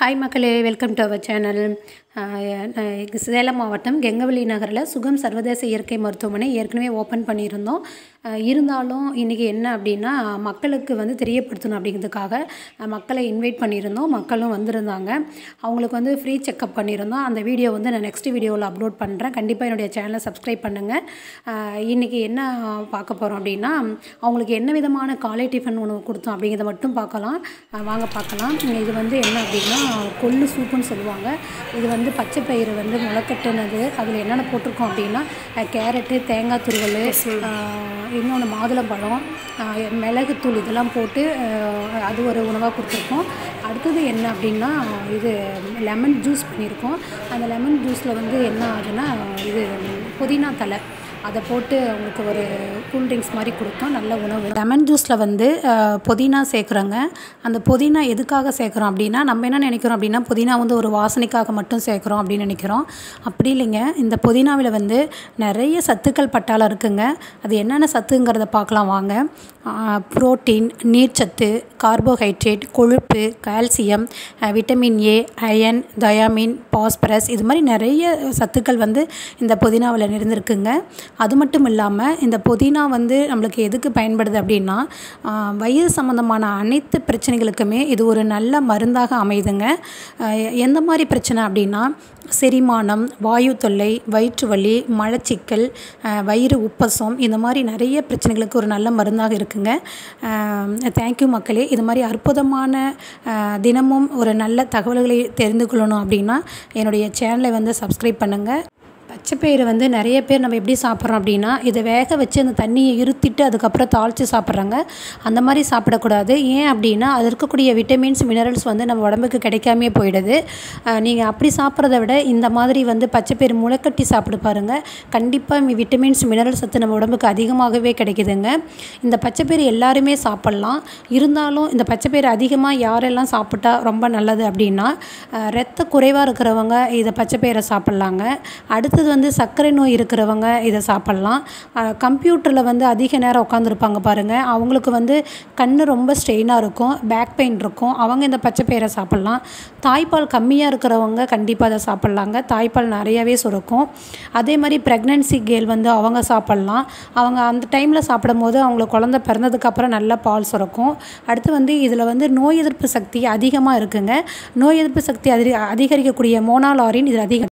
hi மக்களே welcome to our channel Salem மாவட்டம் கெங்கவல்லி நகரில் சுகம் சர்வதேச இயற்கை மருத்துவமனை ஏற்கனவே ஓப்பன் பண்ணியிருந்தோம் அஹ் இருந்தாலும் இன்றைக்கி என்ன அப்படின்னா மக்களுக்கு வந்து தெரியப்படுத்தணும் அப்படிங்கிறதுக்காக அஹ் மக்களை இன்வைட் பண்ணியிருந்தோம் மக்களும் வந்திருந்தாங்க அவங்களுக்கு வந்து ஃப்ரீ செக்கப் பண்ணியிருந்தோம் அந்த வீடியோ வந்து நான் நெக்ஸ்ட் வீடியோவில் அப்லோட் பண்ணுறேன் கண்டிப்பாக என்னுடைய சேனலை சப்ஸ்கிரைப் பண்ணுங்கள் இன்றைக்கி என்ன பார்க்க போகிறோம் அப்படின்னா அவங்களுக்கு என்ன விதமான காலை டிஃபன் உணவு கொடுத்தோம் அப்படிங்கிறத மட்டும் பார்க்கலாம் அஹ் வாங்க பார்க்கலாம் இது வந்து என்ன அப்படின்னா கொள்ளு சூப்புன்னு சொல்லுவாங்க இது வந்து பச்சை பயிறு வந்து முளைக்கட்டுனது அதில் என்னென்ன போட்டிருக்கோம் அப்படின்னா அஹ் கேரட்டு தேங்காய் துருவல் இன்னொன்று மாதுளம்பழம் அஹ் மிளகுத்தூள் இதெல்லாம் போட்டு அஹ் அது ஒரு உணவாக கொடுத்துருக்கோம் அடுத்தது என்ன அப்படின்னா இது லெமன் ஜூஸ் பண்ணியிருக்கோம் அந்த லெமன் ஜூஸில் வந்து என்ன ஆகுதுன்னா இது புதினா தலை அதை போட்டு அவங்களுக்கு ஒரு கூல்ட்ரிங்க்ஸ் மாதிரி கொடுத்தோம் நல்ல உணவு லெமன் ஜூஸில் வந்து அஹ், புதினா சேர்க்குறோங்க அந்த புதினா எதுக்காக சேர்க்குறோம் அப்படின்னா நம்ம என்ன நினைக்கிறோம் அப்படின்னா புதினா வந்து ஒரு வாசனைக்காக மட்டும் சேர்க்குறோம் அப்படின்னு நினைக்கிறோம் அப்படி இல்லைங்க இந்த புதினாவில் வந்து நிறைய சத்துக்கள் பட்டாளம் இருக்குங்க அது என்னென்ன சத்துங்கிறத பார்க்கலாம் வாங்க புரோட்டீன் நீர்ச்சத்து கார்போஹைட்ரேட் கொழுப்பு calcium ah, vitamin A iron thiamine phosphorus இது மாதிரி நிறைய சத்துக்கள் வந்து இந்த புதினாவில் இருந்திருக்குங்க அது மட்டும் இல்லாமல் இந்த புதினா வந்து நம்மளுக்கு எதுக்கு பயன்படுது அப்படின்னா ஆஹ், வயிறு சம்மந்தமான அனைத்து பிரச்சனைகளுக்குமே இது ஒரு நல்ல மருந்தாக அமையுதுங்க ஆஹ், எந்த மாதிரி பிரச்சனை அப்படின்னா செரிமானம் வாயு தொல்லை வயிற்று வலி மலச்சிக்கல் ஆஹ், வயிறு உப்பசம் இந்த மாதிரி நிறைய பிரச்சனைகளுக்கு ஒரு நல்ல மருந்தாக இருக்குங்க தேங்க்யூ மக்களே இது மாதிரி அற்புதமான ஆஹ், தினமும் ஒரு நல்ல தகவல்களை தெரிந்து கொள்ளணும் அப்படின்னா என்னுடைய சேனலை வந்து சப்ஸ்கிரைப் பண்ணுங்கள் பச்சைப்பயிறு வந்து நிறைய பேர் நம்ம எப்படி சாப்பிட்றோம் அப்படின்னா இதை வேக வச்சு அந்த தண்ணியை இருத்திட்டு அதுக்கப்புறம் தாளித்து சாப்பிட்றாங்க அந்த மாதிரி சாப்பிடக்கூடாது ஏன் அப்படின்னா அது இருக்கக்கூடிய விட்டமின்ஸ் மினரல்ஸ் வந்து நம்ம உடம்புக்கு கிடைக்காமே போயிடுது நீங்கள் அப்படி சாப்பிட்றத விட இந்த மாதிரி வந்து பச்சைப்பயிறு முளைக்கட்டி சாப்பிட்டு பாருங்கள் கண்டிப்பாக விட்டமின்ஸ் மினரல் சத்து நம்ம உடம்புக்கு அதிகமாகவே கிடைக்குதுங்க இந்த பச்சைப்பயிறு எல்லாருமே சாப்பிட்லாம் இருந்தாலும் இந்த பச்சைப்பயிறு அதிகமாக யாரெல்லாம் சாப்பிட்டா ரொம்ப நல்லது அப்படின்னா அஹ், ரத்த குறைவாக இருக்கிறவங்க இதை பச்சைப்பயிரை சாப்பிட்லாங்க அடுத்தது வந்து சர்க்கரை நோய் இருக்கிறவங்க இதை சாப்பிட்லாம் கம்ப்யூட்டரில் வந்து அதிக நேரம் உட்காந்துருப்பாங்க பாருங்கள் அவங்களுக்கு வந்து கண் ரொம்ப ஸ்ட்ரெயினாக இருக்கும் பேக் பெயின் இருக்கும் அவங்க இந்த பச்சைப்பயிரை சாப்பிட்லாம் தாய்ப்பால் கம்மியாக இருக்கிறவங்க கண்டிப்பாக அதை சாப்பிட்லாங்க தாய்ப்பால் நிறையவே சுரக்கும் அதே மாதிரி ப்ரெக்னென்சி கேர்ள் வந்து அவங்க சாப்பிட்லாம் அவங்க அந்த டைமில் சாப்பிடும்போது அவங்களுக்கு குழந்த பிறந்ததுக்கப்புறம் நல்ல பால் சுரக்கும் அடுத்து வந்து இதில் வந்து நோய் எதிர்ப்பு சக்தி அதிகமாக இருக்குங்க நோய் எதிர்ப்பு சக்தி அதிக அதிகரிக்கக்கூடிய மோனாலாரின் இதில் அதிகம்